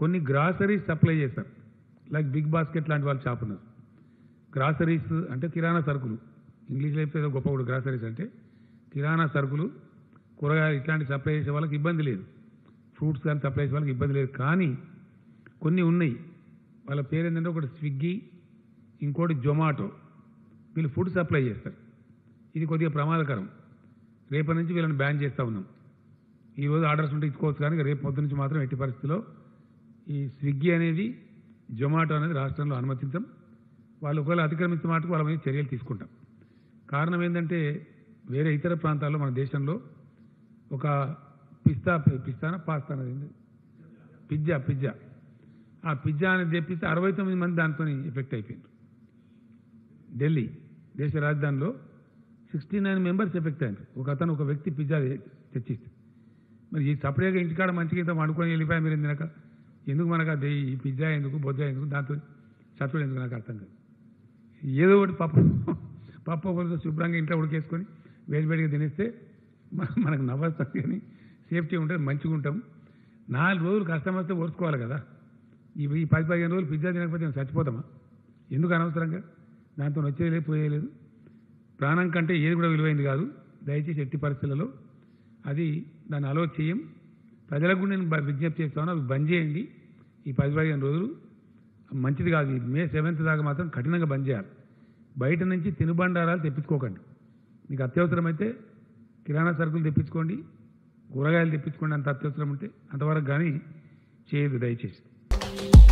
కొన్ని groceries supply చేస్తారు like BigBasket లాంటి వాళ్ళు షాప్ ఉన్నారు గ్రాసరీస్ అంటే కిరాణా సరుకులు ఇంగ్లీష్లో చెప్తే ఏదో గొప్ప కూడా గ్రాసరీస్ అంటే కిరాణా సరుకులు కూరగాయలు ఇట్లాంటి సప్లై చేసే వాళ్ళకి ఇబ్బంది లేదు ఫ్రూట్స్ కానీ సప్లై చేసే వాళ్ళకి ఇబ్బంది లేదు కానీ కొన్ని ఉన్నాయి వాళ్ళ పేరు ఏంటంటే ఒకటి స్విగ్గీ ఇంకోటి జొమాటో వీళ్ళు ఫుడ్ సప్లై చేస్తారు ఇది కొద్దిగా ప్రమాదకరం రేపటి నుంచి వీళ్ళని బ్యాన్ చేస్తూ ఉన్నాం ఈరోజు ఆర్డర్స్ ఉంటే ఇచ్చుకోవచ్చు కానీ రేపు పొద్దు నుంచి మాత్రం ఎట్టి పరిస్థితిలో ఈ స్విగ్గీ అనేది జొమాటో అనేది రాష్ట్రంలో అనుమతించం వాళ్ళు ఒకవేళ అతిక్రమించిన మాటకు వాళ్ళ మీద చర్యలు తీసుకుంటాం కారణం ఏంటంటే వేరే ఇతర ప్రాంతాల్లో మన దేశంలో ఒక పిస్తా పిస్తానా పాస్తా అనేది ఏంది? పిజ్జా పిజ్జా ఆ పిజ్జా అనేది తెప్పిస్తే అరవై తొమ్మిది మంది దాంతో ఎఫెక్ట్ అయిపోయింది ఢిల్లీ దేశ రాజధానిలో సిక్స్టీ నైన్ మెంబర్స్ ఎఫెక్ట్ అయ్యారు ఒక అతను ఒక వ్యక్తి పిజ్జా తె- తెచ్చిస్తే మరి ఈ సపరేట్గా ఇంటికాడ మంచిగా ఇంత వండుకొని వెళ్ళిపోయా మీరు తినక ఎందుకు మనకు అది ఈ పిజ్జా ఎందుకు బొజ్జా ఎందుకు దాంతో చప్పుడు ఎందుకు నాకు అర్థం కాదు ఏదో ఒకటి పప్పు పప్పు ఒకరితో శుభ్రంగా ఇంట్లో ఉడికేసుకొని వేడివేడిగా తినేస్తే మ- మనకు నవ్వస్తుంది కానీ సేఫ్టీ ఉంటుంది మంచిగా ఉంటాం నాలుగు రోజులు కష్టం వస్తే ఓర్చుకోవాలి కదా ఈ ఈ పది పదిహేను రోజులు పిజ్జా తినకపోతే మేము చచ్చిపోతామా ఎందుకు అనవసరంగా దాంతో వచ్చేది లేదు పోయేది లేదు ప్రాణం కంటే ఏది కూడా విలువైంది కాదు దయచేసి ఎట్టి పరిస్థితులలో అది దాన్ని అలో చేయం ప్రజలకు కూడా నేను బ- విజ్ఞప్తి చేస్తాను అవి బంద్ చేయండి ఈ పది పదిహేను రోజులు మంచిది కాదు ఈ మే సెవెంత్ దాకా మాత్రం కఠినంగా బంద్ చేయాలి బయట నుంచి తినుబండారాలు తెప్పించుకోకండి మీకు అత్యవసరమైతే కిరాణా సరుకులు తెప్పించుకోండి కూరగాయలు తెప్పించుకోండి అంత అత్యవసరం ఉంటే అంతవరకు కానీ చేయదు దయచేసి